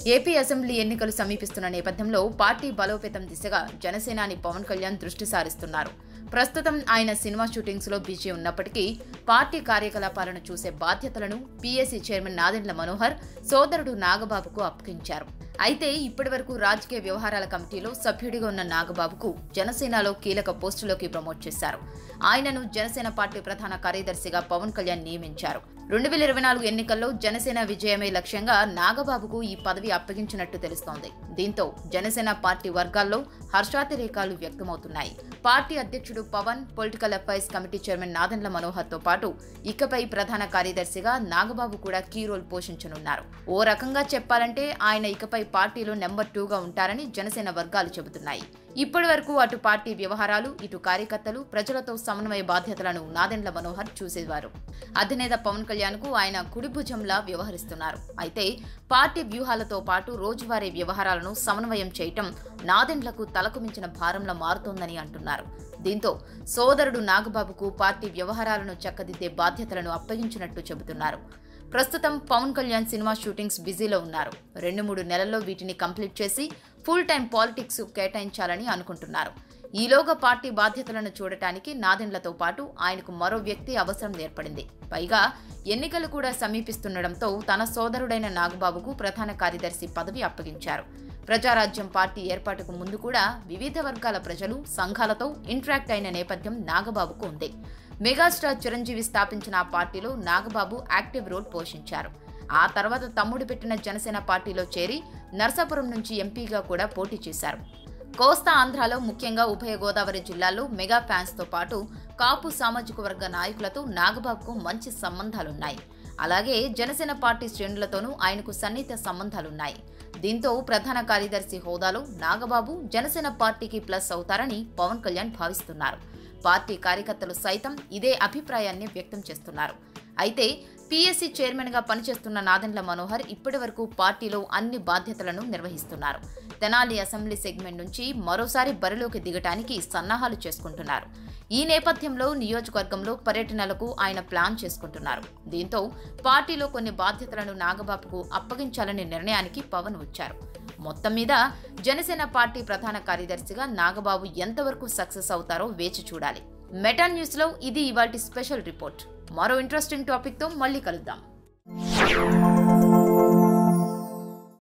AP assembly ఎన్నికలు సమీపిస్తున్న నేపథ్యంలో పార్టీ బలోపేతం దిశగా జనసేనాని పవన్ కళ్యాణ్ దృష్టి సారిస్తున్నారు ప్రస్తుతం ఆయన సినిమా షూటింగ్స్ లో బిజీ ఉన్నప్పటికీ పార్టీ కార్యకలాపాలను చూసే బాధ్యతలను పీఎస్సీ చైర్మన్ నాదెండ్ల మనోహర్ సోదరుడు నాగబాబుకు అప్పగించారు అయితే ఇప్పటివరకు రాజకీయ వ్యవహారాల కమిటీలో సభ్యుడిగా ఉన్న నాగబాబుకు జనసేనలో కీలక పోస్టులోకి ప్రమోట్ చేశారు ఆయనను జనసేన పార్టీ ప్రధాన కార్యదర్శిగా పవన్ కళ్యాణ్ నియమించారు రెండు వేల ఇరవై నాలుగు ఎన్నికల్లో జనసేన విజయమే లక్ష్యంగా నాగబాబుకు ఈ పదవి అప్పగించినట్టు తెలుస్తోంది దీంతో జనసేన పార్టీ వర్గాల్లో హర్షాతిరేకాలు వ్యక్తమవుతున్నాయి పార్టీ అధ్యక్షుడు Pawan political affairs committee chairman Nadendla Manohar తో పాటు ఇకపై ప్రధాన కార్యదర్శిగా నాగబాబు కూడా కీ రోల్ పోషించనున్నారు ఓ రకంగా చెప్పాలంటే ఆయన ఇకపై పార్టీలో నెంబర్ టూగా ఉంటారని జనసేన వర్గాలు చెబుతున్నాయి ఇప్పటి వరకు అటు పార్టీ వ్యవహారాలు ఇటు కార్యకర్తలు ప్రజలతో సమన్వయ బాధ్యతలను నాదెండ్ల మనోహర్ చూసేవారు అధినేత పవన్ కళ్యాణ్ కు ఆయన కుడి భుజంలా వ్యవహరిస్తున్నారు అయితే పార్టీ వ్యూహాలతో పాటు రోజువారీ వ్యవహారాలను సమన్వయం చేయటం నాదెండ్లకు తలకు మించిన భారంలా మారుతోందని అంటున్నారు దీంతో సోదరుడు నాగబాబుకు పార్టీ వ్యవహారాలను చక్కదిద్దే బాధ్యతలను అప్పగించినట్టు చెబుతున్నారు ప్రస్తుతం పవన్ కళ్యాణ్ సినిమా షూటింగ్స్ బిజీలో ఉన్నారు రెండు మూడు నెలల్లో వీటిని కంప్లీట్ చేసి ఫుల్ టైం పాలిటిక్స్ కేటాయించాలని అనుకుంటున్నారు ఈలోగా పార్టీ బాధ్యతలను చూడటానికి నాదెండ్లతో పాటు ఆయనకు మరో వ్యక్తి అవసరం ఏర్పడింది పైగా ఎన్నికలు కూడా సమీపిస్తుండటంతో తన సోదరుడైన నాగబాబుకు ప్రధాన కార్యదర్శి పదవి అప్పగించారు ప్రజారాజ్యం పార్టీ ఏర్పాటుకు ముందు కూడా వివిధ వర్గాల ప్రజలు సంఘాలతో ఇంటరాక్ట్ అయిన నేపథ్యం నాగబాబుకు ఉంది మెగాస్టార్ చిరంజీవి స్థాపించిన ఆ పార్టీలో నాగబాబు యాక్టివ్ రోల్ పోషించారు ఆ తర్వాత తమ్ముడు పెట్టిన జనసేన పార్టీలో చేరి నర్సాపురం నుంచి ఎంపీగా కూడా పోటీ చేశారు కోస్తా ఆంధ్రాలో ముఖ్యంగా ఉభయ గోదావరి జిల్లాల్లో మెగా ఫ్యాన్స్ తో పాటు కాపు సామాజిక వర్గ నాయకులతో నాగబాబుకు మంచి సంబంధాలున్నాయి అలాగే జనసేన పార్టీ శ్రేణులతోనూ ఆయనకు సన్నిహిత సంబంధాలున్నాయి దీంతో ప్రధాన కార్యదర్శి హోదాలో నాగబాబు జనసేన పార్టీకి ప్లస్ అవుతారని పవన్ కళ్యాణ్ భావిస్తున్నారు పార్టీ కార్యకర్తలు సైతం ఇదే అభిప్రాయాన్ని వ్యక్తం చేస్తున్నారు అయితే పీఎస్సీ చైర్మన్ గా పనిచేస్తున్న నాదెండ్ల మనోహర్ ఇప్పటి వరకు పార్టీలో అన్ని బాధ్యతలను నిర్వహిస్తున్నారు తెనాలి అసెంబ్లీ సెగ్మెంట్ నుంచి మరోసారి బరిలోకి దిగటానికి సన్నాహాలు చేసుకుంటున్నారు ఈ నేపథ్యంలో నియోజకవర్గంలో పర్యటనలకు ఆయన ప్లాన్ చేసుకుంటున్నారు దీంతో పార్టీలో కొన్ని బాధ్యతలను నాగబాబుకు అప్పగించాలనే నిర్ణయానికి పవన్ వచ్చారు మొత్తం మీద జనసేన పార్టీ ప్రధాన కార్యదర్శిగా నాగబాబు ఎంతవరకు సక్సెస్ అవుతారో వేచి చూడాలి మెటా న్యూస్ లో ఇది ఇవాల్టి స్పెషల్ రిపోర్ట్ మరో ఇంట్రెస్టింగ్ టాపిక్ తో మళ్ళీ కలుద్దాం